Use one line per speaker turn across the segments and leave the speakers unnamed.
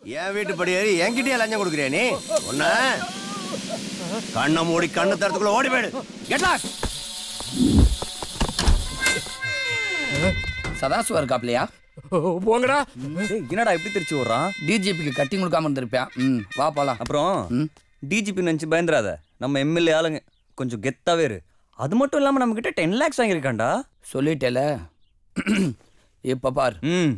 என் வீட்டு படி ஏறி என்கிட்டயே லஞ்சம் கொடுக்குறியா நீ ஒன்ன கண்ணை மூடி கண்ணு தரத்துக்குள்ள ஓடி போயிடு கெட் லாஸ்ட்
சதாசிவா இருக்காப்லையா
போங்கடா
என்னடா எப்படி திருச்சி விடுறான்
டிஜிபிக்கு கட்டி கொடுக்காம இருந்திருப்பேன் ம் வா போலாம்
அப்புறம் டிஜிபி நினச்சி பயந்துராத நம்ம எம்எல்ஏ ஆளுங்க கொஞ்சம் கெத்தாவே இரு அது மட்டும் இல்லாமல் நம்ம கிட்ட டென் லேக்ஸ் வாங்கியிருக்காண்டா
சொல்லிட்டேல இப்ப பார்
ம்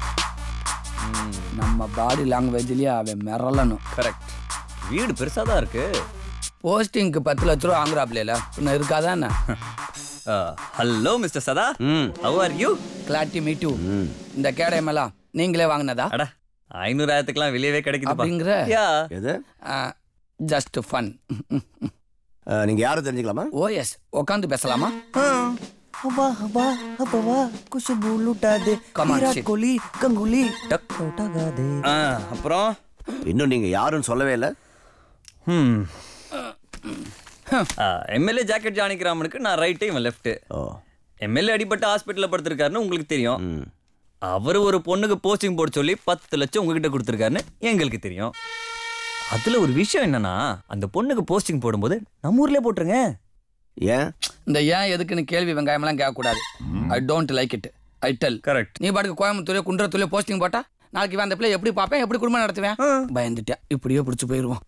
நம்ம பாடி லாங்குவேஜ்லயே அவன் மிரளணும்
கரெக்ட் வீடு பெருசாக தான் இருக்கு
போஸ்டிங்க்கு பத்து லட்ச ரூபா வாங்குறாப்லையில இன்னும் இருக்காதா என்ன
hello mister Sadha how are you
glad to meet இந்த கேடயமெல்லாம் நீங்களே வாங்கினதா
அட ஐநூறாயிரத்துக்குலாம் வெளியவே கிடைக்குது
அப்படிங்கிற
யா
எது
ஜஸ்ட் ஃபன்
நீங்க யாரும் தெரிஞ்சுக்கலாமா
ஓ எஸ் உட்காந்து பேசலாமா
हवा हवा हवा खुशबू लुटा दे
Come on,
Virat
shit.
Kohli Ganguly टक टगा दे அப்புறம்
இன்னும் நீங்க யாருன்னு சொல்லவே இல்லை
ம் எம்எல்ஏ ஜாக்கெட் ஜானிக்ராமனுக்கு நான் ரைட்டு இவன் லெஃப்ட்டு எம்எல்ஏ அடிபட்டு ஹாஸ்பிட்டலில் படுத்திருக்காருன்னு உங்களுக்கு தெரியும் அவர் ஒரு பொண்ணுக்கு போஸ்டிங் போட சொல்லி பத்து லட்சம் உங்ககிட்ட கொடுத்துருக்காருன்னு எங்களுக்கு தெரியும் அதுல ஒரு விஷயம் என்னன்னா அந்த பொண்ணுக்கு போஸ்டிங் போடும்போது நம்ம ஊர்லயே போட்டுருங்க
ஏன்
இந்த ஏன் எதுக்குன்னு கேள்வி வெங்காயமெல்லாம் கேட்கக்கூடாது I don't like it I tell
correct
நீ பாட்டுக்கு கோயம்புத்தூர் குன்றத்தூர்ல போஸ்டிங் போட்டா நாளைக்கு இவன் அந்த பிள்ளை எப்படி பார்ப்பேன் எப்படி குடும்பம் நடத்துவேன் பயந்துட்டேன் இப்படியே பிடிச்சி போயிடுவோம்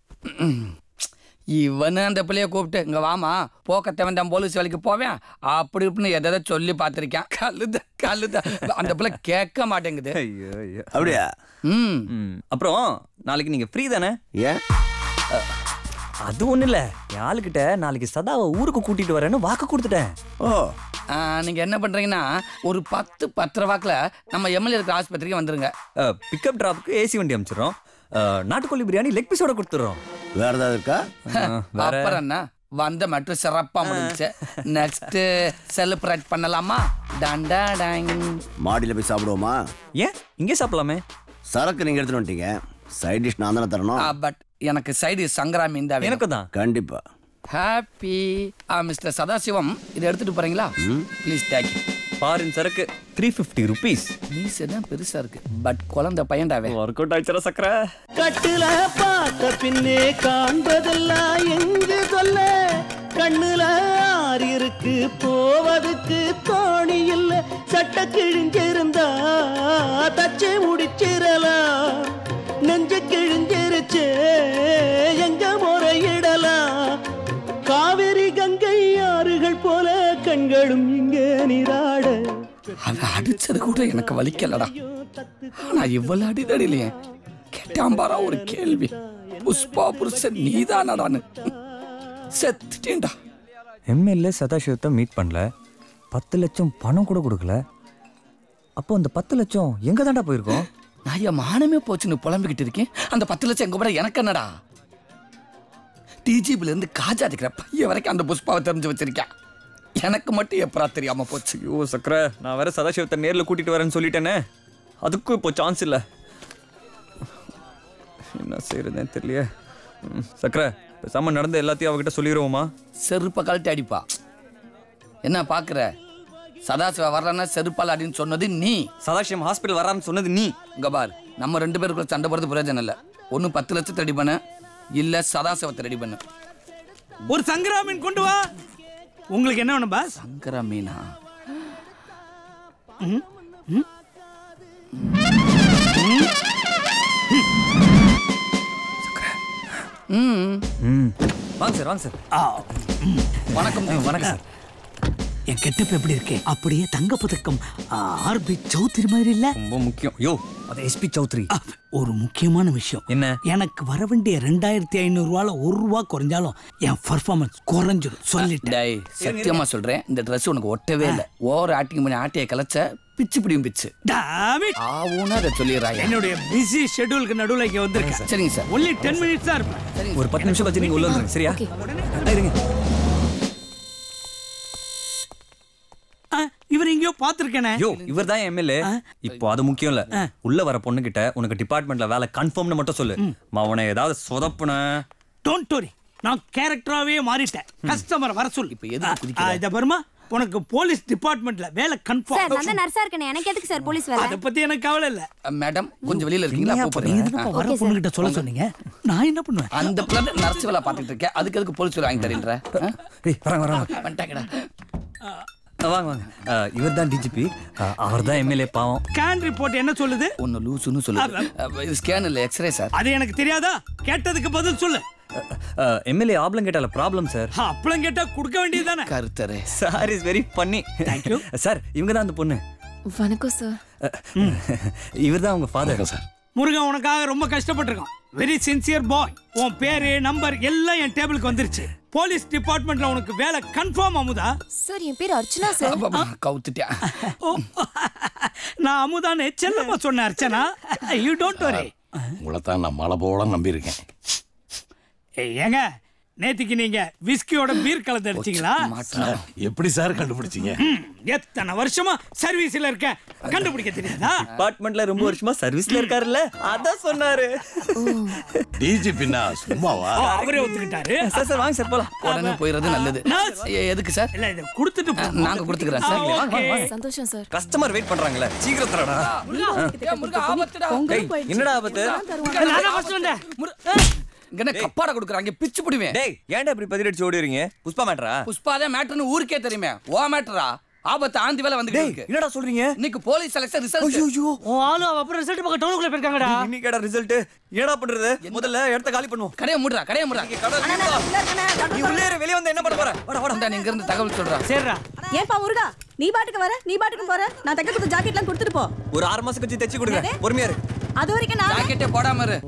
இவனு அந்த பிள்ளைய கூப்பிட்டு இங்க வாமா போக்க தேவன் போலீஸ் வேலைக்கு போவேன் அப்படி இப்படின்னு எதை சொல்லி பார்த்திருக்கேன் கழுத கழுத அந்த பிள்ளை கேட்க மாட்டேங்குது
ஐயோ ஐயோ
அப்படியா
ம்
ம். அப்புறம் நாளைக்கு நீங்க ஃப்ரீ தானே
ஏன்
அது ஒண்ணும் இல்ல என் ஆளுகிட்ட நாளைக்கு சதாவை ஊருக்கு கூட்டிட்டு வரேன்னு வாக்கு கொடுத்துட்டேன்
ஓ
ஆ, நீங்க என்ன பண்றீங்கன்னா ஒரு பத்து பத்தரை வாக்குல நம்ம எம்எல்ஏ இருக்கிற ஆஸ்பத்திரிக்கு வந்துருங்க
பிக்கப் டிராப்க்கு ஏசி வண்டி அமைச்சிடுறோம் அஹ், நாட்டுக்கோழி பிரியாணி லெக் பீஸோட கொடுத்துறோம்
வேற ஏதாவது இருக்கா
வேற
அப்புறம் என்ன வந்த மட்டும் சிறப்பா முடிஞ்சுச்சு நெக்ஸ்ட் செலிப்ரேட் பண்ணலாமா டண்டா டாங்
மாடியில் போய் சாப்பிடுவோமா
ஏன் இங்கே சாப்பிடலாமே
சரக்கு நீங்க எடுத்துட்டு வந்துட்டீங்க சைட் டிஷ் நான் தானே தரணும்
பட் எனக்கு சைடு சங்கராமி இந்த
எனக்கு தான்
கண்டிப்பா
ஹாப்பி மிஸ்டர் சதாசிவம் இதை எடுத்துட்டு போறீங்களா ப்ளீஸ் டேக்
ஃபாரின் சரக்கு த்ரீ ஃபிஃப்டி ருபீஸ்
மீஸ் தான் பெருசா இருக்கு பட் குழந்தை பையன்டாவே
ஒர்க் அவுட் ஆயிடுச்சுரா சக்கரை
கட்டுல பார்த்த பின்னே காண்பதெல்லாம் எங்கு சொல்ல கண்ணுல ஆறு இருக்கு போவதுக்கு தோணி இல்ல சட்ட கிழிஞ்சிருந்தா தச்சு முடிச்சிடலாம் நெஞ்ச கிழிஞ்சிருச்சு எங்க முறையிடலாம் காவிரி கங்கை ஆறுகள் போல கண்களும் இங்க நீராட
அதை அடிச்சது கூட எனக்கு வலிக்கலடா ஆனா இவ்வளவு அடிதடிலையே கேட்டாம்பாரா ஒரு கேள்வி புஷ்பா புருஷன் நீதானடான்னு செத்துட்டேன்டா
எம்எல்ஏ சதாசிவத்தை மீட் பண்ணல பத்து லட்சம் பணம் கூட கொடுக்கல அப்போ அந்த பத்து லட்சம் எங்க தாண்டா போயிருக்கோம்
நான் என் மானமே போச்சுன்னு புலம்பிக்கிட்டு இருக்கேன் அந்த பத்து லட்சம் எங்க கூட எனக்கு என்னடா டிஜிபில இருந்து காஜா இருக்கிற பையன் வரைக்கும் அந்த புஷ்பாவை தெரிஞ்சு வச்சிருக்கேன் எனக்கு மட்டும் எப்பரா தெரியாம போச்சு
ஐயோ சக்கரை நான் வேற சதாசிவத்தை நேர்ல கூட்டிட்டு வரேன்னு சொல்லிட்டேனே அதுக்கும் இப்போ சான்ஸ் இல்ல என்ன செய்யறதுன்னு தெரியலையே ம், சக்கரை பேசாம நடந்த எல்லாத்தையும் அவகிட்ட சொல்லிடுவோமா
செருப்பை கழட்டி அடிப்பா என்ன பாக்குற சதாசிவா வரலன்னா செருப்பால் அடின்னு சொன்னது நீ
சதாசிவம் ஹாஸ்பிட்டல் வரான்னு சொன்னது நீ
இங்க பார் நம்ம ரெண்டு பேருக்குள்ள சண்டை போறது பிரயோஜனம் இல்ல ஒண்ணு பத்து லட்சத்தை ரெடி பண்ணு இல்ல சதாசிவத்தை ரெடி பண்ணு
ஒரு சங்கராமீன் கொண்டு வா உங்களுக்கு என்ன வேணும் பாஸ்
சங்கரா மீனா ம்
ம் வாங்க சார் வாங்க சார்
வணக்கம்
வணக்கம் சார்
என் கெட்டப் எப்படி இருக்கு அப்படியே தங்க பதக்கம் ஆர்பி சௌத்ரி மாதிரி இல்ல
ரொம்ப முக்கியம் யோ அது எஸ்பி சௌத்ரி
ஒரு முக்கியமான விஷயம்
என்ன
எனக்கு வர வேண்டிய ரெண்டாயிரத்தி ஐநூறு ரூபால ஒரு ரூபா குறைஞ்சாலும் என் பர்ஃபார்மன்ஸ் குறைஞ்சிடும் சொல்லிட்டேன்
டேய் சத்தியமா சொல்றேன் இந்த Dress உனக்கு ஒட்டவே இல்ல ஓவர் ஆக்டிங் பண்ணி ஆட்டிய கலைச்ச பிச்சு பிடியும் பிச்சு ஆவுன்னா அதை சொல்லிடுறாங்க
என்னுடைய பிஸி ஷெட்யூலுக்கு நடுவுல இங்க வந்திருக்கேன்
சரிங்க சார்
ஒன்லி டென் மினிட்ஸ் தான் இருப்பேன்
ஒரு பத்து நிமிஷம் வச்சு நீங்க உள்ள வந்துருங்க சரியா ஆ, இருங்க
ஆ, இவர் எங்கேயோ பாத்திருக்கேனே
யோ இவர் தான் எம்எல்ஏ இப்போ அது முக்கியம் இல்ல உள்ள வர பொண்ணு கிட்ட உனக்கு டிபார்ட்மெண்ட்ல வேலை கன்ஃபார்ம்னு மட்டும் சொல்லு அவனை ஏதாவது சொதப்புன
டோன்ட் டோரி நான் கேரக்டராவே மாறிட்டேன் கஸ்டமர் வர சொல்லு இப்போ
எதுக்கு
இத பாருமா உனக்கு போலீஸ் டிபார்ட்மெண்ட்ல வேலை
சார்
கன்ஃபார்ம்
நான் தான் நர்ஸா இருக்கேன் எனக்கு எதுக்கு சார் போலீஸ் வேலை
அதை பத்தி எனக்கு கவலை இல்ல
மேடம் கொஞ்சம் வெளியில இருக்கீங்களா
நீங்க
கூப்பிடுறேன்.
எதுக்கு வர
Okay, sir.
பொண்ணுகிட்ட சொல்ல சொன்னீங்க நான் என்ன பண்ணுவேன்
அந்த பிள்ளை நர்ஸ் வேலை பார்த்துட்டு இருக்கேன் அதுக்கு எதுக்கு போலீஸ் வேலை வாங்கி தரீன்ற
ஏய் வராங்க வராங்க
வந்துட்டாங்கடா
வாங்க வாங்க இவர் தான் டிஜிபி அவர் தான் எம்எல்ஏ பாவம்
ஸ்கேன் ரிப்போர்ட் என்ன சொல்லுது
ஒன்னு லூசுன்னு சொல்லுது அஹ், இது ஸ்கேன் இல்ல எக்ஸ்ரே சார்
அது எனக்கு தெரியாதா கேட்டதுக்கு பதில் சொல்லு
எம்எல்ஏ ஆப்லம் கேட்டால ப்ராப்ளம் சார்
அப்பளம் கேட்டா கொடுக்க வேண்டியது தானே
கருத்தரே
சார் இஸ் வெரி பண்ணி
you.
சார் இவங்க தான் அந்த பொண்ணு
வணக்கம் சார்
இவர் தான் அவங்க ஃபாதர் சார்
முருகன் உனக்காக ரொம்ப கஷ்டப்பட்டிருக்கான் வெரி சின்சியர் பாய் உன் பேரு நம்பர் எல்லாம் என் டேபிளுக்கு வந்துருச்சு போலீஸ் டிபார்ட்மெண்ட்ல உனக்கு வேலை கன்ஃபார்ம் அமுதா
சார் என் பேர் அர்ச்சனா சார்
கவுத்துட்டேன்
ஓ, நான் அமுதான்னு செல்லமா சொன்னேன் அர்ச்சனா யூ டோன்ட் வரி
உங்களை தான் நான் மலை போல நம்பியிருக்கேன்
ஏங்க நேத்திக்கு நீங்க விஸ்கியோட பீர் கலந்து அடிச்சீங்களா
எப்படி சார் கண்டுபிடிச்சீங்க
ம், எத்தனை வருஷமா சர்வீஸ்ல இருக்க கண்டுபிடிக்க தெரியாதா
டிபார்ட்மெண்ட்ல ரொம்ப வருஷமா சர்வீஸ்ல இருக்காருல்ல அதான் சொன்னாரு
டிஜிபின்னா சும்மாவா
அவரே ஒத்துக்கிட்டாரு
சார் சார் வாங்க சார் போலாம்
உடனே போயிடுறது நல்லது
நர்ஸ்.
எ- எதுக்கு சார்
இல்ல இதை கொடுத்துட்டு போ.
நாங்க கொடுத்துக்கிறோம்
ஆ,
சார்
ஓகே.
சந்தோஷம் சார்
கஸ்டமர் வெயிட் பண்றாங்களே சீக்கிரம் தரடா டேய் என்னடா ஆபத்து
நான் தான் first வந்தேன்.
இங்க கப்பாட கொடுக்குறாங்க பிச்சு பிடிவேன்
டேய் ஏன்டா இப்படி பதிலடிச்சு ஓடிறீங்க புஷ்பா மேட்ரா
புஷ்பாதே மேட்டர்னு ஊருக்கே தெரியுமே ஓ மேட்டரா ஆபத்து ஆந்தி வேலை வந்துகிட்டு
டேய்
இருக்கு
என்னடா சொல்றீங்க
இன்னைக்கு போலீஸ் செலக்ஷன் ரிசல்ட்
ஐயோ
உன் ஆளு அவ அப்புறம் ரிசல்ட் பக்கம் டவுனுக்குள்ள போயிருக்காங்கடா
இன்னைக்கேடா ரிசல்ட் என்னடா பண்றது முதல்ல இடத்த காலி பண்ணுவோம்
கடையை மூடுறா கடையை மூடுறா
இங்க கடை இருக்குடா. நீ உள்ளே இரு, வெளிய வந்து என்ன பண்ண போற வாடா வாடா
இந்த இங்க இருந்து தகவல் சொல்றான்
சரிடா
ஏன்பா முருகா நீ பாட்டுக்கு வர நீ பாட்டுக்கு போற நான் தைக்க கொடுத்த ஜாக்கெட்லாம் கொடுத்துட்டு போ
ஒரு ஆறு மாசம் கழிச்சு தைச்சு கொடுங்க பொறுமையா இரு
அது வரைக்கும் நான்
ஜாக்கெட்டே போடாம இரு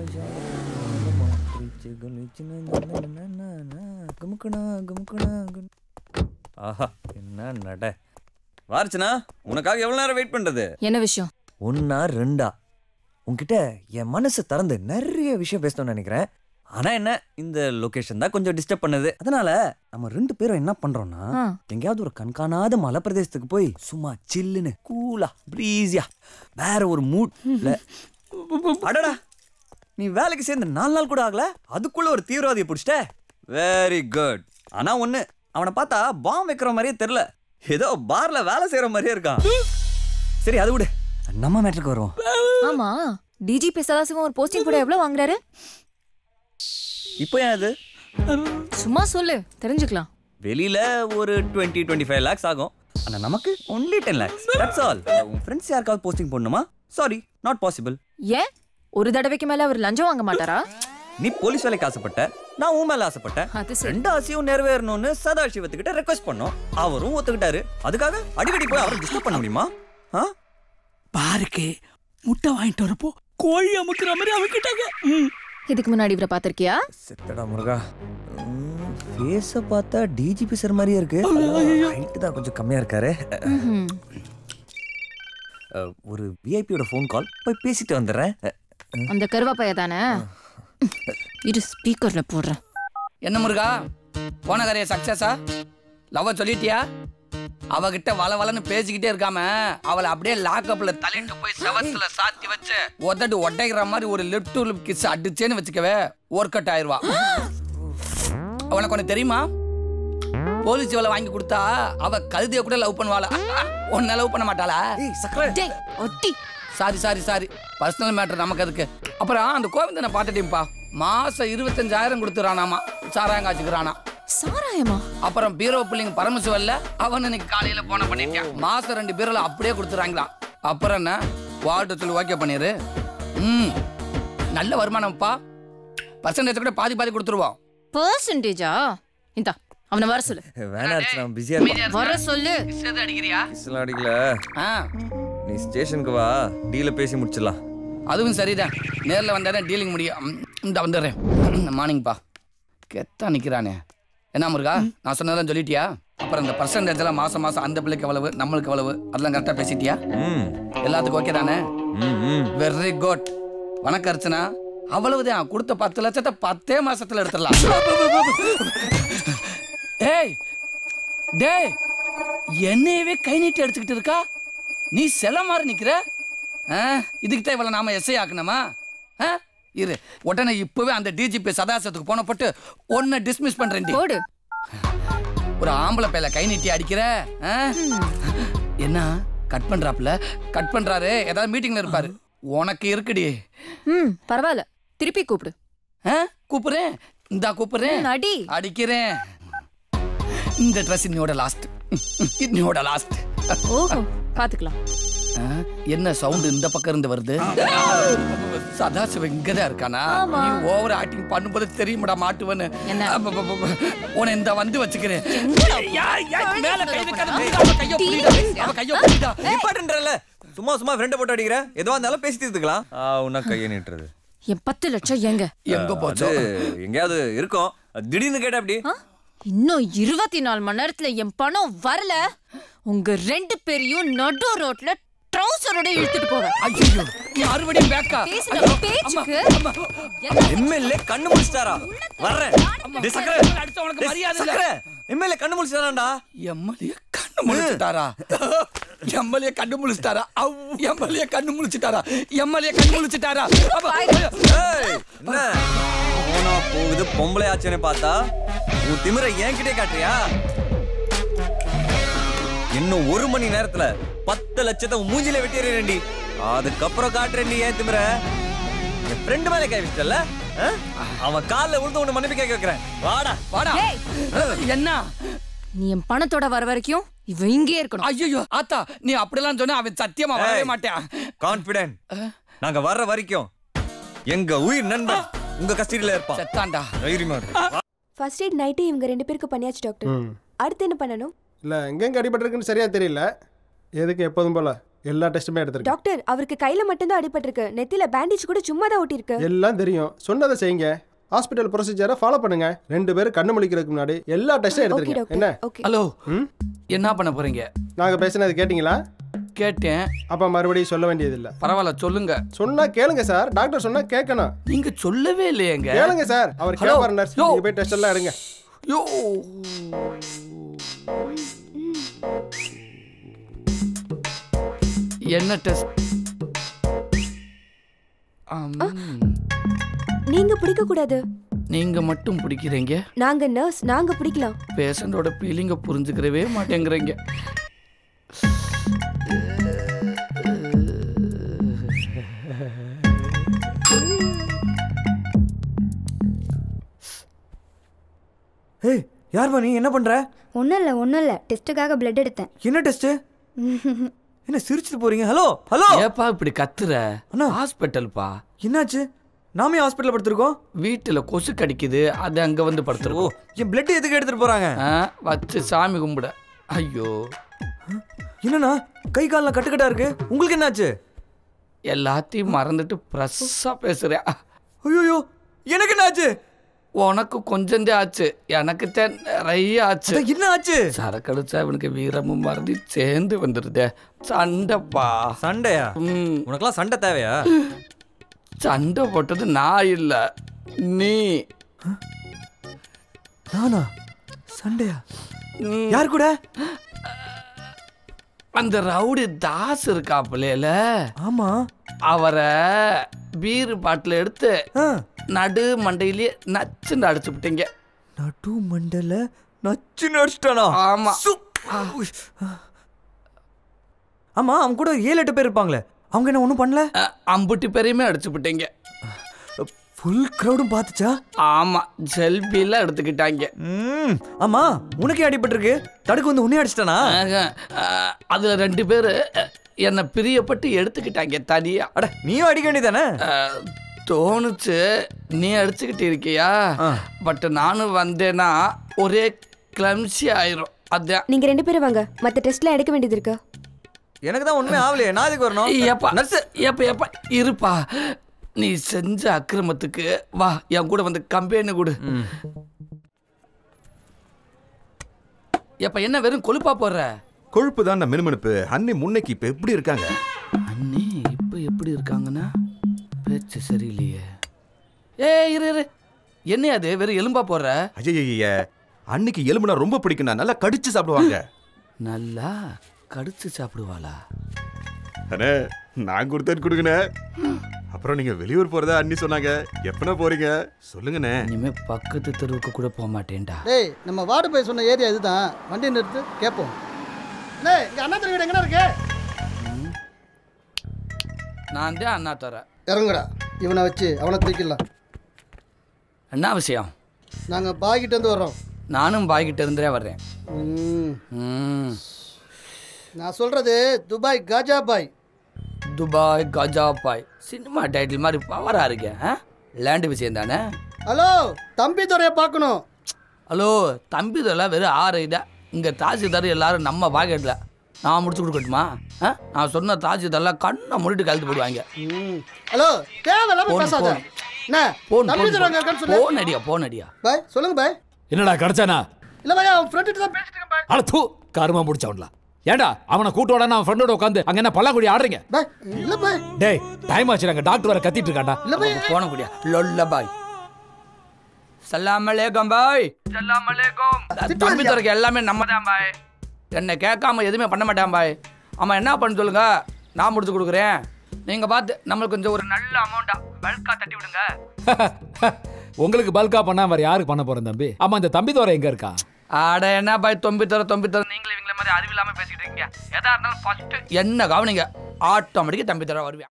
ஆஹா என்ன நட வார்ச்சனா உனக்காக எவ்வளவு நேரம் வெயிட் பண்றது
என்ன விஷயம்
ஒன்னா ரெண்டா உன்கிட்ட என் மனசு திறந்து நிறைய விஷயம் பேசணும்னு நினைக்கிறேன் ஆனா என்ன இந்த லொகேஷன் தான் கொஞ்சம் டிஸ்டர்ப் பண்ணுது அதனால நம்ம ரெண்டு பேரும் என்ன பண்றோம்னா
ஆ.
எங்கேயாவது ஒரு கண்காணாத மலை பிரதேசத்துக்கு போய் சும்மா சில்லுன்னு கூலா ப்ரீஸியா வேற ஒரு மூட்ல அடடா நீ வேலைக்கு சேர்ந்து நாலு நாள் கூட ஆகல அதுக்குள்ள ஒரு தீவிரவாதியை பிடிச்சிட்ட வெரி குட் ஆனா ஒண்ணு அவனை பார்த்தா பாம் வைக்கிற மாதிரியே தெரியல ஏதோ பார்ல வேலை செய்யற மாதிரியே இருக்கான் சரி அது விடு நம்ம மேட்ருக்கு வருவோம்
ஆமா டிஜிபி சதாசிவம் ஒரு போஸ்டிங் கூட எவ்வளவு வாங்குறாரு
இப்போ ஏன் அது
சும்மா சொல்லு தெரிஞ்சுக்கலாம்
வெளியில ஒரு டுவெண்ட்டி டுவெண்ட்டி ஃபைவ் லேக்ஸ் ஆகும் ஆனா நமக்கு only ten lakhs that's all உன் ஃப்ரெண்ட்ஸ் யாருக்காவது போஸ்டிங் போடணுமா சாரி நாட் பாசிபிள்
ஏன் ஒரு தடவைக்கு மேல அவர் லஞ்சம் வாங்க மாட்டாரா
நீ போலீஸ் வேலைக்கு ஆசைப்பட்ட நான் உன் மேல ஆசைப்பட்டேன்
அது சரி
ரெண்டு ஆசையும் நிறைவேறணும்னு சதாசிவத்துக்கிட்ட ரெக்வஸ்ட் பண்ணோம் அவரும் ஒத்துக்கிட்டாரு அதுக்காக அடிக்கடி போய் அவரை டிஸ்டர்ப் பண்ண முடியுமா ஆ
பாருக்கு முட்டை வாங்கிட்டு வரப்போ கோழி அமுக்குற மாதிரி அவங்கிட்டாங்க ம்.
இதுக்கு முன்னாடி இவரை பாத்திருக்கியா
செத்தடா முருகா ஃபேஸை பார்த்தா டிஜிபி சார் மாதிரியே இருக்கு ஹைட்டு தான் கொஞ்சம் கம்மியா இருக்காரு
ம்ஹும்.
அஹ், ஒரு விஐபியோட ஃபோன் கால் போய் பேசிட்டு வந்துடுறேன் அஹ்,
அந்த கருவாப்பைய தானே இரு ஸ்பீக்கர்ல போடுறேன்
என்ன முருகா போன காரியம் சக்சஸா லவ் சொல்லிட்டியா அவகிட்ட வள வளன்னு பேசிக்கிட்டே இருக்காம அவளை அப்படியே லாக்அப்ல தள்ளிட்டு போய் செவத்துல சாத்தி வச்சு உதட்டு ஒட்டைக்கிற மாதிரி ஒரு லிப் டு லிப் கிஸ் அடிச்சேன்னு வச்சுக்கவே ஒர்க் அவுட் ஆயிருவா அவனுக்கு ஒன்று தெரியுமா போலீஸ் இவளை வாங்கி கொடுத்தா அவ கழுதிய கூட லவ் பண்ணுவாளா உன்னை லவ் பண்ண மாட்டாளா
ஏய் சக்கரை
டேய் ஒட்டி
sorry sorry sorry personal matter நமக்கு அதுக்கு அப்புறம் அந்த கோவிந்தனை பார்த்துட்டேன்ப்பா மாசம் இருபத்தஞ்சாயிரம் கொடுத்துறானாமா சாராங்காச்சுக்கிறானா
சாராயமா
அப்புறம் பீரோ பிள்ளைங்க பரமசிவல்ல அவன் இன்னைக்கு காலையில போன பண்ணிட்டான் மாசம் ரெண்டு பீரோல அப்படியே கொடுத்துறாங்களாம் அப்புறம் என்ன வார்டு சொல்லி ஓகே பண்ணிரு ம் நல்ல வருமானம்ப்பா பர்சன்டேஜ் கூட பாதி பாதி கொடுத்துருவோம்
பர்சன்டேஜா இந்தா அவனை வர சொல்லு
வேணா அடிச்சு நான் பிஸியா இருக்கேன்
வர சொல்லு
அடிக்கிறியா
கிஸ்லாம் அடிக்கல
ஆ
நீ ஸ்டேஷனுக்கு வா டீல பேசி முடிச்சிடலாம்
அதுவும் சரிதான் நேரில் வந்தாதான் டீலிங் முடியும் ம், இந்த வந்துடுறேன் மார்னிங்ப்பா கெத்தா நிற்கிறானே என்ன முருகா நான் சொன்னதெல்லாம் சொல்லிட்டியா அப்புறம் இந்த பர்சன்டேஜ் எல்லாம் மாசம் மாசம் அந்த பிள்ளைக்கு எவ்வளவு நம்மளுக்கு எவ்வளவு அதெல்லாம் கரெக்டாக பேசிட்டியா
ம்
எல்லாத்துக்கும் ஓகே தானே
ம் ம்
வெரி குட் வணக்கம் அர்ச்சனா அவ்வளவுதான் கொடுத்த பத்து லட்சத்தை பத்தே மாசத்துல எடுத்துடலாம் டேய் டேய் என்னையவே கை நீட்டி அடிச்சுக்கிட்டு இருக்கா நீ சில மாதிரி நிக்கிற ஆ, இதுக்கு தான் இவ்வளவு நாம எஸ்ஐ ஆக்கணுமா ஆ? இரு உடனே இப்பவே அந்த டிஜிபி சதாசத்துக்கு போன போட்டு உன்னை டிஸ்மிஸ் பண்றேன்
போடு
ஒரு ஆம்பளை பையல கை நீட்டி அடிக்கிற ஆ? என்ன கட் பண்றாப்ல கட் பண்றாரு ஏதாவது மீட்டிங்ல இருப்பாரு உனக்கு இருக்குடி
ம் பரவாயில்ல திருப்பி கூப்பிடு
ஆ? கூப்பிடுறேன் இந்தா கூப்பிடுறேன்
ம், அடி
அடிக்கிறேன் இந்த ட்ரெஸ் இன்னையோட லாஸ்ட் இன்னையோட லாஸ்ட்
ஓஹோ பாத்துக்கலாம்
என்ன சவுண்ட் இந்த பக்கம் இருந்து வருது சதாசிவம் இங்கதான் இருக்கானா
ஆமா.
நீ ஓவர் ஆக்டிங் பண்ணும்போது தெரியுமாடா மாட்டுவன்னு
என்ன?
அப்பப்பப்ப. உன்னை இந்த வந்து வச்சுக்கிறேன்
எங்கடா
ஏய், ஏய், மேல கை வைக்காத,
போன?
புடிடா, அவ கைய புடிடா, அவ கைய புடிடா.
நிப்பாட்டுன்றல சும்மா சும்மா ஃப்ரெண்டை போட்டு அடிக்கிற எதுவா இருந்தாலும் பேசி தீர்த்துக்கலாம் ஆ உன்னா கையை நீட்டுறது
என் பத்து லட்சம் எங்க
எங்க போச்சோ
அது எங்கேயாவது இருக்கும் அது திடீர்னு கேட்டா அப்படி
ஆ? இன்னும் இருபத்தி நாலு மணி நேரத்துல என் பணம் வரல உங்க ரெண்டு பேரையும் நடு ரோட்ல ட்ரௌசரோட இழுத்துட்டு போவேன்
ஐயோ நீ மறுபடியும் பேக்கா
பேசுன
ஐயோ,
பேச்சுக்கு
அம்மா,
என்ன
எம்எல்ஏ கண்ணு முடிச்சிட்டாரா வர்றேன் டேய் சக்கரை
அடிச்சா உனக்கு
டேய்
மரியாதை இல்ல.
சக்கரை எம்எல்ஏ கண்ணு முடிச்சிட்டாராண்டா
எம்எல்ஏ கண்ணு முழிச்சிட்டாரா எம்எல்ஏ கண்ணு முழிச்சிட்டாரா அவ் எம்எல்ஏ கண்ணு முழிச்சிட்டாரா எம்எல்ஏ கண்ணு முழிச்சிட்டாரா அப்ப, ஐயோ.
ஏய் என்ன போனா போகுது பொம்பளை ஆச்சுன்னு பார்த்தா உன் திமிரை என்கிட்டே காட்டுறியா இன்னும் ஒரு மணி நேரத்துல பத்து லட்சத்தை உன் மூஞ்சில வெட்டிடுறேன்டி அதுக்கப்புறம் காட்டுறேன்டி ஏன் திமிர என் ஃப்ரெண்டு மேல கை வச்சிட்டல அவன் கால்ல விழுந்து உன்னை மன்னிப்பு கேட்க வைக்கிறேன் வாடா
வாடா
ஏய்,
என்ன
நீ என் பணத்தோட வர வரைக்கும் இவ இங்கே இருக்கணும்
ஐயோ ஆத்தா நீ அப்படிலாம் சொன்னா அவன் சத்தியமா வரவே
ஏய்.
மாட்டான்
கான்பிடென்ட் நாங்க வர்ற வரைக்கும் எங்க உயிர் நண்பன் உங்க கஸ்டடியில இருப்பான்
செத்தான்டா
தைரியமா இரு.
ஃபர்ஸ்ட் எய்ட் நைட்டு இவங்க ரெண்டு பேருக்கு பண்ணியாச்சு டாக்டர் அடுத்து என்ன பண்ணணும்
இல்லை எங்கெங்க அடிபட்டிருக்குன்னு சரியா தெரியல எதுக்கு எப்போதும் போல எல்லா டெஸ்ட்டுமே எடுத்திருக்கேன்
டாக்டர் அவருக்கு கையில மட்டும்தான் அடிபட்டிருக்கு நெத்தியில பேண்டேஜ் கூட சும்மா தான் ஒட்டியிருக்கு
எல்லாம் தெரியும் சொன்னதை செய்யுங்க ஹாஸ்பிட்டல் ப்ரொசீஜரை ஃபாலோ பண்ணுங்க ரெண்டு பேரும் கண்ணு முழிக்கிறதுக்கு முன்னாடி எல்லா டெஸ்ட்டும்
ஓகே
எடுத்துருங்க என்ன
டாக்டர் ஓகே
ஹலோ
ம்
என்ன பண்ண போறீங்க
நாங்கள் பேசினது கேட்டிங்களா
கேட்டேன்
அப்போ மறுபடியும் சொல்ல வேண்டியதில்லை
பரவாயில்ல சொல்லுங்க
சொன்னா கேளுங்க சார் டாக்டர் சொன்னா கேட்கணும்
நீங்க சொல்லவே இல்லையேங்க
கேளுங்க சார் அவர்
ஹலோ.
கேட்பார் நர்ஸ்
யோ.
நீங்க போய் டெஸ்ட் எல்லாம் எடுங்க
யோ என்ன டெஸ்ட்
நீங்க பிடிக்க கூடாது
நீங்க மட்டும் பிடிக்கிறீங்க
நாங்க நர்ஸ் நாங்க பிடிக்கலாம்
பேஷண்டோட ஃபீலிங்க புரிஞ்சுக்கிறவே மாட்டேங்கிறீங்க
ஏய் யார் நீ என்ன பண்ற
ஒன்றும் இல்லை ஒன்றும் இல்லை டெஸ்ட்டுக்காக பிளட் எடுத்தேன்
என்ன டெஸ்ட் என்ன சிரிச்சிட்டு போறீங்க ஹலோ ஹலோ
ஏப்பா இப்படி கத்துற
அண்ணா.
ஹாஸ்பிட்டல்ப்பா
என்னாச்சு நாமே ஹாஸ்பிட்டல்ல படுத்திருக்கோம்
வீட்டுல கொசு கடிக்குது அது அங்க வந்து
ஓ
படுத்துருக்கோம்
என் பிளட் எதுக்கு எடுத்துட்டு போறாங்க
ஆ, வச்சு சாமி கும்பிட ஐயோ
என்னண்ணா கை கால்லாம் கட்டுக்கட்டா இருக்கு உங்களுக்கு என்னாச்சு
எல்லாத்தையும் மறந்துட்டு ப்ரெஸ்ஸா பேசுறேன்
ஐயோ எனக்கு என்னாச்சு
உனக்கு கொஞ்சம் ஆச்சு எனக்கு தான் நிறைய ஆச்சு
அதான் என்ன ஆச்சு
சரக்கு அடிச்சா இவனுக்கு வீரமும் மறந்து சேர்ந்து வந்துருதே சண்டைப்பா
சண்டையா
ம்,
உனக்கெல்லாம் சண்டை தேவையா
சண்டை போட்டது நான் இல்ல நீ
நானா சண்டையா
ம்,
யார் கூட
அந்த ரவுடி தாஸ் இருக்காப்புல
ஆமா
அவரை பீர் பாட்டில் எடுத்து
ஆ,
நடு மண்டையிலேயே நச்சுன்னு அடிச்சு விட்டீங்க
நடு மண்டல நச்சு நடிச்சிட்டானா
ஆமா
ஆமா அவங்க கூட ஒரு ஏழு எட்டு பேர் இருப்பாங்களே அவங்க என்ன ஒன்றும் பண்ணல
அ, அம்புட்டி பேரையுமே அடிச்சு விட்டீங்க
ஃபுல் க்ரௌடும் பார்த்துச்சா
ஆமா செல்பிலாம் எடுத்துக்கிட்டாங்க
ம் ஆமா உனக்கே அடிபட்டிருக்கு தடுக்கு வந்து உன்னே அடிச்சிட்டானா
ஆக, அ, அதுல ரெண்டு பேரு அ, என்னை பிரியப்பட்டு எடுத்துக்கிட்டாங்க தனியா
அட நீயும் அடிக்க வேண்டியதானே
அ, தோணுச்சு நீ அடிச்சுக்கிட்டு இருக்கியா
ஆ.
பட் நானும் வந்தேன்னா ஒரே கிளம்சி ஆயிரும் அதான்
நீங்க ரெண்டு பேரும் வாங்க மத்த டெஸ்ட்லாம் எடுக்க வேண்டியது இருக்கு
எனக்கு தான் ஒண்ணுமே ஆகலையே நான் இதுக்கு வரணும்
ஏப்பா
நர்ஸ்
ஏப்பா ஏப்பா இருப்பா நீ செஞ்ச அக்கிரமத்துக்கு வா என் கூட வந்து கம்பெனி கொடு ஏப்பா என்ன வெறும் கொழுப்பா போடுற
கொழுப்பு தான் மினுமினுப்பு அன்னி முன்னைக்கு இப்ப எப்படி இருக்காங்க
அண்ணே இப்போ எப்படி இருக்காங்கன்னா பேச்சு சரியில்லையே ஏ இரு இரு என்ன அது வெறும் எலும்பா போடுற
ஐயய்ய அன்னைக்கு எலும்புனா ரொம்ப பிடிக்கும் நல்லா கடிச்சு சாப்பிடுவாங்க
நல்லா கடிச்சு சாப்பிடுவாளா
அண்ணே நான் கொடுத்தேன் கொடுங்கண்ணே
அப்புறம் நீங்க வெளியூர் போறதா அண்ணி சொன்னாங்க எப்பனா போறீங்க சொல்லுங்கண்ணே
இனிமே பக்கத்து தெருவுக்கு கூட போக மாட்டேன்டா
டேய் நம்ம வார்டு போய் சொன்ன ஏரியா இதுதான் வண்டி நிறுத்து கேட்போம் அண்ணே இங்க அண்ணா தெரு வீடு எங்கண்ணா இருக்கு
நான் தான் அண்ணா தரேன்
இறங்குடா இவனை வச்சு அவனை தூக்கிடலாம்
என்ன விஷயம்
நாங்கள் பாய்கிட்ட இருந்து வர்றோம்
நானும் பாய்கிட்ட இருந்தே வர்றேன்
ம்,
ம்.
நான் சொல்றது Dubai Kaja Bhai
Dubai Kaja Bhai cinema title மாதிரி பவரா இருக்கேன் லேண்டு விஷயம் தானே
ஹலோ தம்பி துறையை பார்க்கணும்
ஹலோ தம்பி இதெல்லாம் வெறும் ஆறு இதா இங்கே தாசில்தார் எல்லாரும் நம்ம பாக்கெட்டில் நான் முடிச்சு கொடுக்கட்டுமா ஆ? நான் சொன்ன தாசில்தார்லாம் கண்ணை மூடிட்டு கழுத்து போடுவாங்க
ம். ஹலோ தேவையில்லாம
போன்,
பேசாத
போன்.
என்ன
போன்
தம்பி துறை அங்க இருக்கான்னு சொல்லு
போன் அடியா போன் அடியா
பாய் சொல்லுங்க பாய்
என்னடா கிடைச்சானா
இல்ல பாய் அவன் ஃப்ரெண்டு தான் பேசிட்டு இருக்கேன் பாய்
அட தூ கருமா முடிச்சவன்ல ஏன்டா அவனை கூட்டோட நான் ஃப்ரெண்டோட உட்காந்து அங்க என்ன பல்லாங்குடி ஆடுறீங்க
பாய் இல்ல பாய்
டேய் டைம் ஆச்சு அங்க டாக்டர் வர கத்திட்டு இருக்காண்டா
இல்ல பாய்
போன குடியா லொல்ல பாய் சலாம் அலேகம் பாய் சலாம் அலேகம் தம்பி துறைக்கு எல்லாமே நம்ம தான் பாய் என்னை கேட்காம எதுவுமே பண்ண மாட்டான் பாய் ஆமாம் என்ன பண்ண சொல்லுங்க நான் முடிச்சு கொடுக்குறேன் நீங்கள் பார்த்து நம்மளுக்கு கொஞ்சம் ஒரு நல்ல அமௌண்ட்டா பல்காக தட்டி விடுங்க
உங்களுக்கு பல்கா பண்ணா வேற யாருக்கு பண்ண போறேன் தம்பி ஆமா இந்த தம்பி தோரை எங்க இருக்கா
ஆட என்ன பாய் தொம்பி தர தொம்பி தர நீங்களும் இவங்கள மாதிரி அறிவு இல்லாமல் பேசிக்கிட்டு இருக்கீங்க எதா இருந்தாலும் ஃபர்ஸ்ட் என்ன கவனிங்க ஆட்டோமேட்டிக்காக தம்பி தர வருவேன்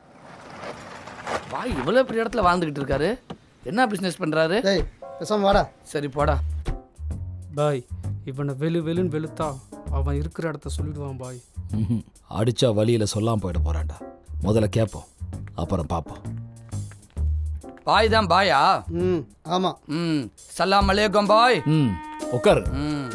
பாய் இவ்வளோ பெரிய இடத்துல வாழ்ந்துக்கிட்டு இருக்காரு என்ன பிஸ்னஸ் பண்ணுறாரு
டேய் பேசாம வாடா
சரி போடா
பாய் இவனை வெளு வெளுன்னு வெளுத்தா அவன் இருக்கிற இடத்த சொல்லிடுவான் பாய்
ம்ஹும். அடிச்சா வழியில சொல்லாம போயிட போறான்டா முதல்ல கேட்போம் அப்புறம் பார்ப்போம்
பாய் தான் பாயா
ம் ஆமா
ம் சலாம் அலேகம் பாய்
ம் உட்காரு
ம்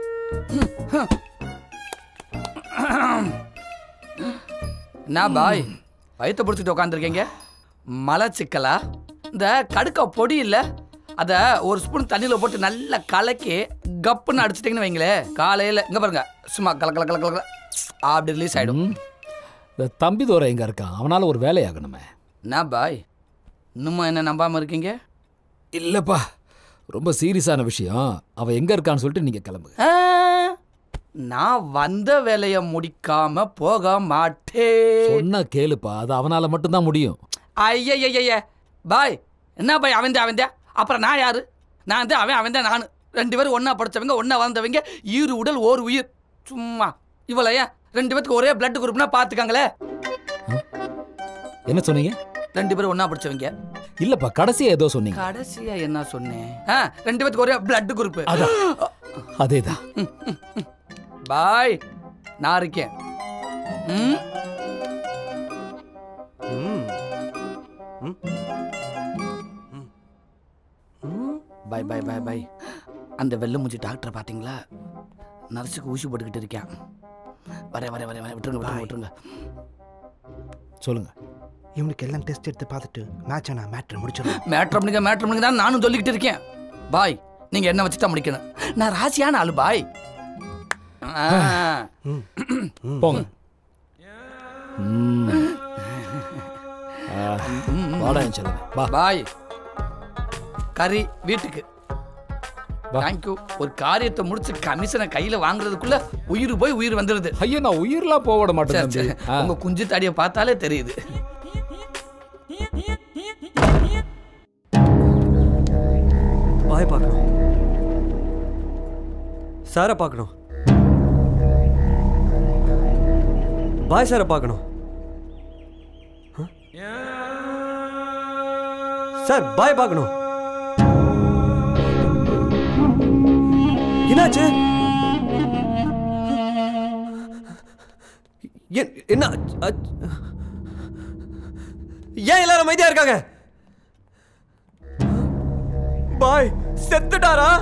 என்ன பாய் வயிற்ற பிடிச்சிட்டு உட்காந்துருக்கீங்க மலை சிக்கலா இந்த கடுக்க பொடி இல்லை அதை ஒரு ஸ்பூன் தண்ணியில் போட்டு நல்லா கலக்கி கப்புன்னு அடிச்சிட்டிங்கன்னு வைங்களேன் காலையில் இங்கே பாருங்க சும்மா கல கல கல கல கல. அப்படி ரிலீஸ் ஆகிடும்
இந்த தம்பி தோரை எங்க இருக்கான் அவனால ஒரு வேலையாகணுமே
என்ன பாய் இன்னுமா என்ன நம்பாமல் இருக்கீங்க
இல்லப்பா ரொம்ப சீரியஸான விஷயம் அவன் எங்க இருக்கான்னு சொல்லிட்டு நீங்க கிளம்புங்க
ஆ, நான் வந்த வேலையை முடிக்காம போக மாட்டேன்
சொன்னா கேளுப்பா அது அவனால மட்டும்தான் முடியும்
ஐயய்யய்ய பாய் என்ன பாய் அவன் அவன் அப்புறம் நான் யாரு நான் தான் அவன் அவன் தான் நான் ரெண்டு பேரும் ஒண்ணா படிச்சவங்க ஒண்ணா வளர்ந்தவங்க ஈரு உடல் ஓர் உயிர் சும்மா இவ்வளையா ரெண்டு பேத்துக்கு ஒரே பிளட் குரூப்னா பாத்துக்காங்களே
என்ன சொன்னீங்க
ரெண்டு பேரும் ஒண்ணா படிச்சவங்க
இல்லப்பா கடைசியா ஏதோ சொன்னீங்க
கடைசியா என்ன சொன்னேன் ஆ, ரெண்டு பேத்துக்கு ஒரே பிளட் குரூப்
அதேதான்
பாய் நான் இருக்கேன் ம் பை பை பை பை அந்த வெள்ளை மூஞ்சி டாக்டரை பார்த்தீங்களா நர்ஸுக்கு ஊசி போட்டுக்கிட்டு இருக்கேன் வரேன் வரேன் வரேன் வரேன் விட்டுருங்க விட்டுருங்க விட்டுருங்க
சொல்லுங்க
இவனுக்கு எல்லாம் டெஸ்ட் எடுத்து பார்த்துட்டு மேட்ச் ஆனா மேட்ரு முடிச்சிடலாம்
மேட்ரு பண்ணுங்க மேட்ரு பண்ணுங்க தான் நானும் சொல்லிக்கிட்டு இருக்கேன் பாய் நீங்க என்ன வச்சு தான் முடிக்கணும் நான் ராசியான ஆளு பாய் ஆ.
போங்க ம். ஆ, வாடா என் செல்லமே. வா
பாய் கறி வீட்டுக்கு தேங்க்யூ ஒரு காரியத்தை முடிச்சு கமிஷனை கையில வாங்குறதுக்குள்ள உயிர் போய் உயிர் வந்துடுது
ஐயோ நான் உயிர்லாம் போக விட மாட்டேன்
சரி, சரி.
தம்பி. ஆ.
உங்க குஞ்சு தாடியை பார்த்தாலே தெரியுது
பாய் பார்க்கணும் சாரை பார்க்கணும் பாய் சாரை பார்க்கணும் ஆ? சார் பாய் பார்க்கணும் என்னாச்சு என்- என்ன அ- ஏன் எல்லாரும் அமைதியா இருக்காங்க பாய் செத்துட்டாரா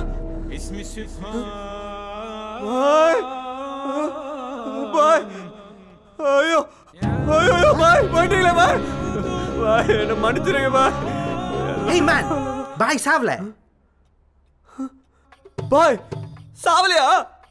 பாய் பாய் ஐயோ ஐயோ ஐயோ, பாய் போயிட்டீங்களே பாய் பாய் என்ன மன்னிச்சிருங்க பாய்
ஏய் மேன் பாய் சாவல
பாய் சாவலையா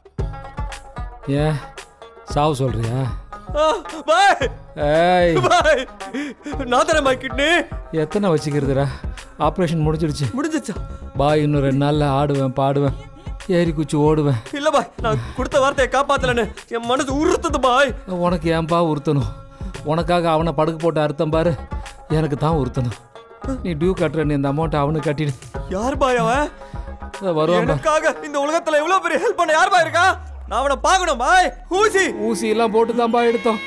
ஏன் சாவு சொல்றியா
ஆ, பாய்
ஏய்
பாய் நான் தரேன் பாய் கிட்னி
எத்தனை வச்சுக்கிறதுடா ஆப்ரேஷன் முடிஞ்சிடுச்சு
முடிஞ்சிச்சா
பாய் இன்னும் ரெண்டு நாள்ல ஆடுவேன் பாடுவேன் ஏறி குச்சி ஓடுவேன்
இல்ல பாய் நான் கொடுத்த வார்த்தையை காப்பாத்தலன்னு என் மனசு உறுத்துது பாய்
உனக்கு ஏன்பா உறுத்தணும் உனக்காக அவனை படுக்க போட்டு அறுத்தம் பாரு எனக்கு தான் ஒருத்தனும் நீ டியூ கட்டுற நீ இந்த அமௌண்ட்டை அவனுக்கு கட்டிடு
யார் பாய் அவன்
வருவான் பா.
எனக்காக இந்த உலகத்துல இவ்வளவு பெரிய ஹெல்ப் பண்ண யார் பாய் இருக்கா நான் அவனை பார்க்கணும் பாய் ஊசி
ஊசி எல்லாம் போட்டு தான்ப்பா எடுத்தோம்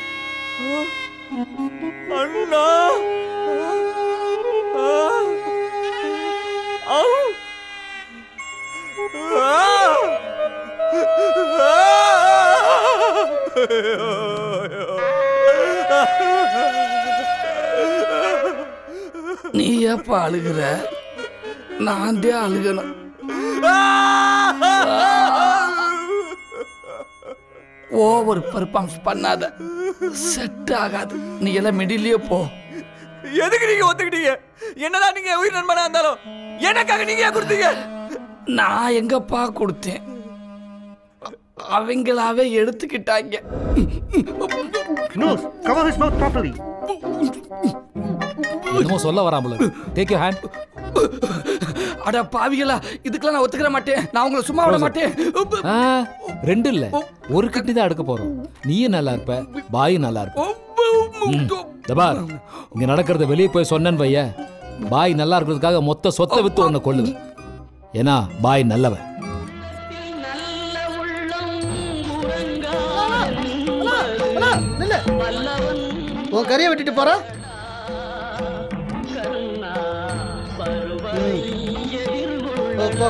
அண்ணா ஆ. ஆ.
நீ ஏப்பா அழுகுற நான் தான் அழுகணும் ஓவர் பெர்ஃபார்ம்ஸ் பண்ணாத செட் ஆகாது நீ எல்லாம் மிடிலே போ
எதுக்கு நீங்க ஒத்துக்கிட்டீங்க என்னதான் நீங்க உயிர் நண்பனா இருந்தாலும் எனக்காக நீங்க ஏன் கொடுத்தீங்க
நான் எங்கப்பா கொடுத்தேன் அவங்களாவே எடுத்துக்கிட்டாங்க
Nose, cover his mouth properly.
என்னமோ சொல்ல வராமல டேக் யூ ஹேண்ட்
அட பாவிகளா இதுக்கெல்லாம் நான் ஒத்துக்கிற மாட்டேன் நான் உங்களை சும்மா விட மாட்டேன்
ஆ, ரெண்டு இல்ல ஒரு கட்டி தான் எடுக்க போறோம் நீயும் நல்லா இருப்ப பாயும் நல்லா இருப்ப ம், இந்த பார் இங்க நடக்கிறத வெளியே போய் சொன்னேன்னு வைய பாய் நல்லா இருக்கிறதுக்காக மொத்த சொத்தை வித்து உன்னை கொள்ளுவேன் ஏன்னா பாய் நல்லவன்
நில்லு உன் கறியை வெட்டிட்டு போற போ, போ.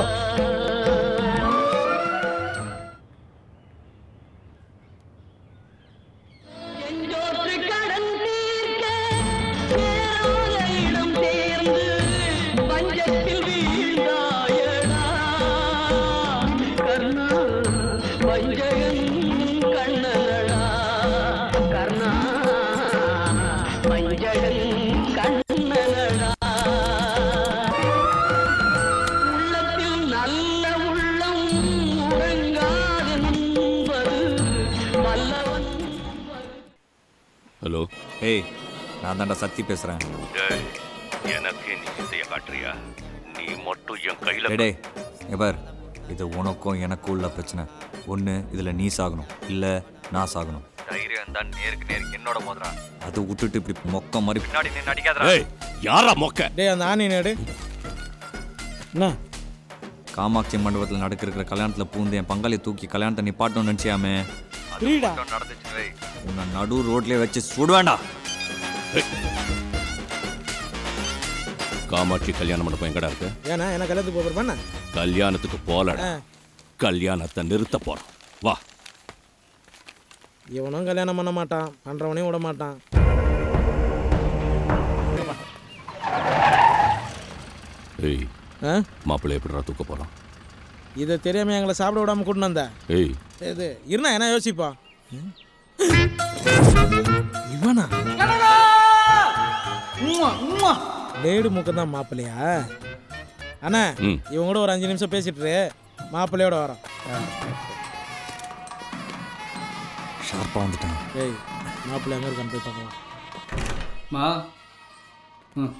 ஹலோ ஏய் நான் தான்டா சக்தி பேசுறேன்
எனக்கு நீ இதைய காட்டுறியா நீ மட்டும் என் கையில
டேய் இங்க பார் இது உனக்கும் எனக்கும் உள்ள பிரச்சனை ஒன்று இதில் நீ சாகணும் இல்லை நான் சாகணும்
தைரியம் தான் நேருக்கு நேர் என்னோட மோதுறா
அதை விட்டுட்டு இப்படி மொக்க மாதிரி
பின்னாடி நின்று அடிக்காதடா
ஏய் யாரா மொக்க
டேய் அந்த ஆணி நேடு என்ன
காமாட்சி மண்டபத்தில் நடக்க இருக்கிற கல்யாணத்தில் பூந்து என் பங்காளி தூக்கி கல்யாணத்தை நிப்பாட்டணும்னு நினச்சியாமே
புரியுடா
நடந்துச்சு வை
உன்னை நடு ரோட்லயே வச்சு சுடுவேண்டா
காமாட்சி கல்யாண மண்டபம் எங்கடா இருக்கு
ஏன்னா என்ன கல்யாணத்துக்கு போகிற பண்ண
கல்யாணத்துக்கு போலடா கல்யாணத்தை நிறுத்த போறோம் வா
இவனும் கல்யாணம் பண்ண மாட்டான் பண்ணுறவனையும் விட மாட்டான்
ஏய்
ஆ
மாப்பிள்ளை எப்படிடா தூக்க போறோம்
இதை தெரியாம எங்களை சாப்பிட விடாம கூட்டின்னு வந்த
ஏய்
இது இருந்தா என்ன யோசிப்பா இவனா லேடு முக்கம் தான் மாப்பிள்ளையா அண்ணா
ம்.
இவங்க கூட ஒரு அஞ்சு நிமிஷம் பேசிட்டு இரு. மாப்பிள்ளையோட வரோம்
ஷார்ப்பாக வந்துட்டேன்
ஏய் மாப்பிள்ளை எங்கே இருக்கான்னு போய் பார்க்கலாம்
மா ம்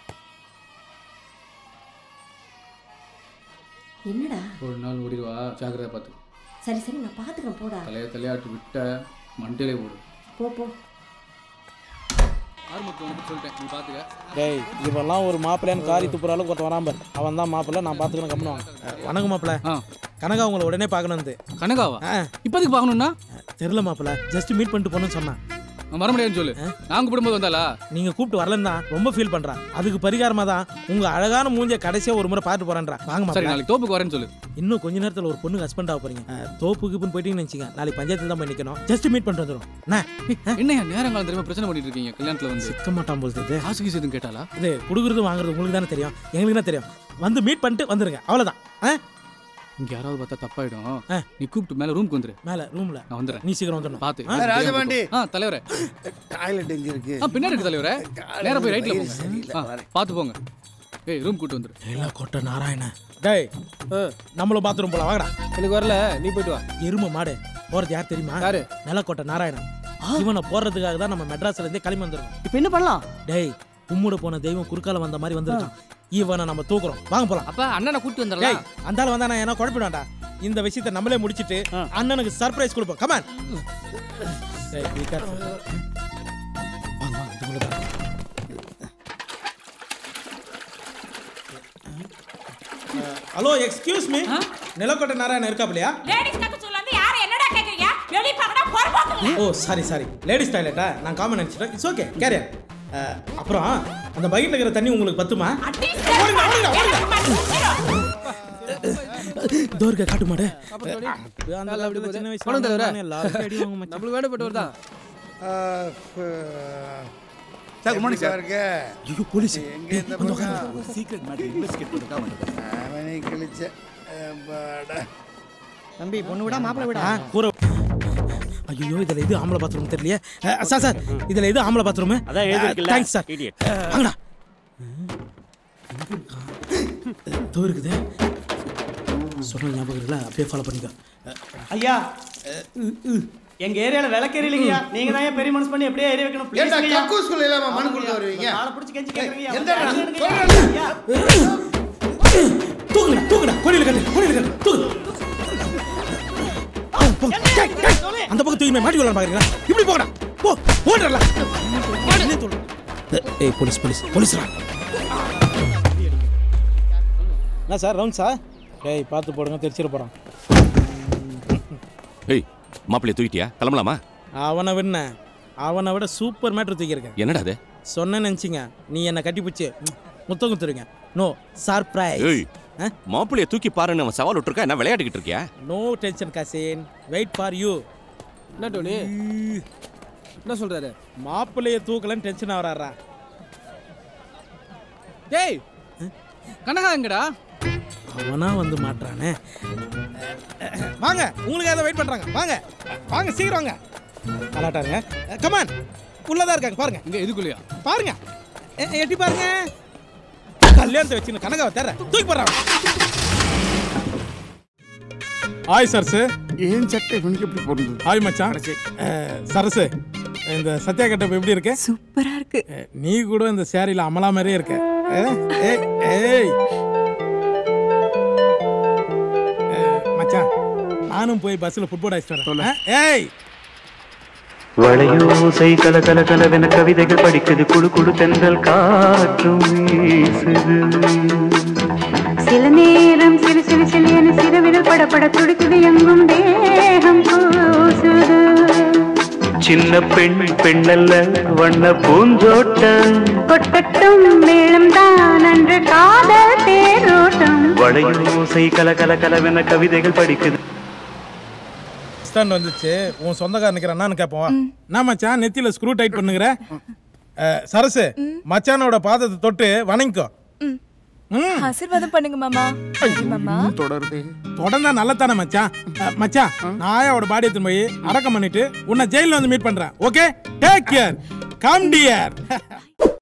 என்னடா
ஒரு நாள் ஓடிடுவா ஜாக்கிரதை பார்த்து
சரி சரி நான் பார்த்துக்கிறேன் போடா
தலைய தலையாட்டு விட்ட மண்டையிலே போடு
போ போ
ஆறுமுத்து வந்து சொல்லிட்டேன் நீ பார்த்துக்க
டேய் இவெல்லாம் ஒரு மாப்பிள்ளைன்னு காரி துப்புற அளவுக்கு ஒருத்தன் வராம பாரு. அவன் தான் மாப்பிள்ளை நான் பார்த்துக்கிறேன் கம்முன்னு வணக்கம் மாப்பிள்ளை கனகா உங்களை உடனே பார்க்கணும்
கனகாவா இப்போதைக்கு பார்க்கணும்னா
தெரியல மாப்பிள்ளை ஜஸ்ட் மீட் பண்ணிட்டு போகணும்னு சொன்னான்
வர முடியாதுன்னு சொல்லு நான் கூப்பிடும்போது வந்தாளா
நீங்க கூப்பிட்டு வரலன்னு தான் ரொம்ப ஃபீல் பண்றான் அதுக்கு பரிகாரமா தான் உங்க அழகான மூஞ்ச கடைசியா ஒரு முறை பார்த்து போறேன்றா வாங்க
சரி
மாப்பிள்ளை
நாளைக்கு தோப்புக்கு வரேன்னு சொல்லு
இன்னும் கொஞ்ச நேரத்துல ஒரு பொண்ணு ஹஸ்பண்ட் ஆக போறீங்க அஹ், தோப்புக்கு இப்போ போயிட்டீங்கன்னு நினைச்சீங்க நாளைக்கு பஞ்சாயத்துல தான் போய் நிக்கணும் ஜஸ்ட் மீட் பண்ணிட்டு வந்துடும் என்ன
என்னையா நேரம் காலம் தெரியுமா பிரச்சனை பண்ணிட்டு இருக்கீங்க கல்யாணத்துல வந்து
சிக்க மாட்டான் போல் தெரியுது
காசு கீசு எதுவும் கேட்டாளா
இது கொடுக்குறது வாங்குறது உங்களுக்கு தானே தெரியும் எங்களுக்கு தான் தெரியும் வந்து மீட் பண்ணிட்டு வந்துருங்க அவ்வளவுதான் ஆ?
இங்க யாராவது பார்த்தா தப்பாயிடும் நீ கூப்பிட்டு மேல ரூமுக்கு வந்துரு
மேல ரூம்ல
நான் வந்துடுறேன்
நீ சீக்கிரம் வந்துடணும்
பார்த்து
ஆ, ராஜபாண்டி.
ஆ தலைவரே
டாய்லெட் எங்க இருக்கு
ஆ பின்னாடி இருக்கு தலைவரே நேரா போய் ரைட்ல போங்க
சரியில்லை,
ஆ, பார்த்து போங்க ஏய் ரூம் கூட்டு வந்துரு
எல்லா கொட்ட நாராயண டேய் நம்மளும் பாத்ரூம் போலாம் வாங்கடா எனக்கு வரல நீ போயிட்டு வா எரும மாடு போறது யார் தெரியுமா யாரு நிலக்கோட்டை நாராயணன் இவனை போடுறதுக்காக தான் நம்ம மெட்ராஸ்ல இருந்தே கிளம்பி வந்துருக்கோம்
இப்போ என்ன பண்ணலாம்
டேய் கும்முட போன தெய்வம் குறுக்கால வந்த மாதிரி வந்திருக்கான் இவனை நம்ம தூக்குறோம் வாங்க போலாம்
அப்ப அண்ணனை கூட்டி
டேய்
வந்துடலாம்
அந்த ஆள் வந்தா நான் என்ன குழப்பிடுவான்டா இந்த விஷயத்தை நம்மளே முடிச்சிட்டு அண்ணனுக்கு சர்ப்ரைஸ் கொடுப்போம் கமான் டேய் be careful. வாங்க வாங்க இது உள்ளதா. Hello excuse me Nilakottai Narayanan இருக்காப்லையா
லேடிஸ் கத்து சொல்ல வந்து யார என்னடா கேக்குறீங்க வெளிய பார்க்கடா பொறுப்பாக்கல
ஓ சாரி சாரி லேடிஸ் டாய்லெட்டா நான் காமன் நினச்சிட்டேன் இட்ஸ் ஓகே கேரியர் அப்புறம் அந்த பக்கெட்டில் இருக்கிற தண்ணி உங்களுக்கு பத்துமா இதோ இருக்க காட்டு மாடு அந்த காலத்துல சின்ன வயசுல
பணம் தலைவரே.
நானே எல்லாருக்கும் அடி வாங்க மச்சான்.
நம்மளுக்கு வேண்டப்பட்டவர் தான்
சார், good morning, sir. ஐயோ, போலீஸ்.
எங்க
டேய்,
இந்த
வந்து
பக்கம்?
உட்காரு.
சீக்ரெட் மேட்டர் இன்வெஸ்டிகேட் பண்ணுறதா வந்திருக்கேன் அவனை கிழிச்ச அப்பாடா.
தம்பி பொண்ணு விடா மாப்பிளை விடா
ஆ, கூரை ஐயோ இதுல இது ஆம்பளை பாத்ரூம் தெரியலையே அஹ், சார் சார் இதுல இது ஆம்பளை பாத்ரூம்
அதான் எழுதிருக்குல்ல,
தேங்க்ஸ் சார்
idiot.
அஹ், வாங்கடா தோ இருக்குது சொன்ன ஞாபகம் இருக்குல்ல அப்படியே ஃபாலோ பண்ணிக்கோ
ஐயா எங்க ஏரியால விளக்கேறியிலைங்கய்யா நீங்க தான் ஏன் பெரிய மனசு பண்ணி எப்படியே ஏறி வைக்கணும் please
ஏன்டா,
ஐயா.
கக்கூஸ்குள்ள இல்லாம மனு கொடுக்க வருவீங்க?
காலை பிடிச்சு கெஞ்சி கேக்குறீங்க
எந்தடா?
தூக்குடா தூக்குடா கொடியில் கட்டு கொடியில் கட்டு தூக்கு போ, போ. டேய், டேய், அந்த பக்கம் தூக்கி மாட்டி விடலாம் பாக்குறீங்களா இப்படி போகடா போ போடுறல ஏய் போலீஸ் போலீஸ் போலீஸ்ரா என்ன சார் ரவுண்ட் சார் டேய் பார்த்து போடுங்க தெரிச்சிட போகிறான்
ஏய் மாப்பிள்ளைய தூக்கிட்டியா கிளம்பலாமா
அவனை விண்ண அவனை விட சூப்பர் மேட்ரு தூக்கியிருக்கேன்
என்னடா அது
சொன்னேன்னு நினச்சிங்க நீ என்னை கட்டிப்பிடிச்சு முத்தம் குத்துருங்க நோ சர்ப்ரைஸ்
ஏய் மாப்பிள்ளைய தூக்கி பாருன்னு அவன் சவால் விட்டுருக்கா என்ன விளையாடிக்கிட்டு இருக்கியா
no tension cousin wait for you
என்ன டோனி என்ன சொல்றாரு
மாப்பிள்ளைய தூக்கலன்னு டென்ஷன் ஆகிறாரா
டேய் கனகா எங்கடா
அவனா வந்து மாட்டுறானே வாங்க உங்களுக்கு ஏதோ வெயிட் பண்றாங்க வாங்க வாங்க சீக்கிரம் வாங்க அலாட்டாருங்க கமான் உள்ளதா இருக்காங்க பாருங்க
இங்க இதுக்குள்ளயா
பாருங்க எ- எட்டி பாருங்க கல்யாணத்தை வச்சு கனகாவை தர தூக்கி போடுறாங்க ஆய் சரசு
ஏன் சட்டை இவனுக்கு எப்படி போடுறது
ஆய் மச்சான் அஹ், சரசு இந்த சத்யா கட்டப் எப்படி இருக்கு
சூப்பரா இருக்கு
நீ கூட இந்த சேரியில அமலா மாதிரியே இருக்க அஹ், ஏய், ஏய் அஹ், மச்சான் நானும் போய் பஸ்ல ஃபுட்பால் அடிச்சிட்டு வரேன் அஹ், ஏய்
வளையோசை கல கல கலவென கவிதைகள் படிக்குது குழு குழு தென்றல் காற்றும் வீசுது
சில நேரம் சிறு சிறு சிறு என சிறுவிரல் படபட துடிக்குது எங்கும் தேகம் கூசுது
சின்ன பெண் பெண்ணல்ல வண்ண பூஞ்சோட்டம்
கொட்டட்டும் மேளம் தான் அன்று காதல் தேரோட்டம்
வளையோசை கல கல கலவென கவிதைகள் படிக்குது
ஸ்டாண்ட் வந்துச்சு உன் சொந்தக்காரன் நிக்கிற அண்ணான்னு கேட்போம் நான் மச்சான் நெத்தியில ஸ்க்ரூ டைட் பண்ணுங்கிற அஹ், சரசு மச்சானோட பாதத்தை தொட்டு வணங்கிக்கோ ம்.
ஆசீர்வாதம் பண்ணுங்க மாமா மாமா
தொடருது
தொடர்ந்தா நல்லதானே மச்சான் அஹ், மச்சான் நாயாவோட பாடி எடுத்துன்னு போய் அடக்கம் பண்ணிட்டு உன்னை ஜெயில வந்து மீட் பண்றேன் okay take care come dear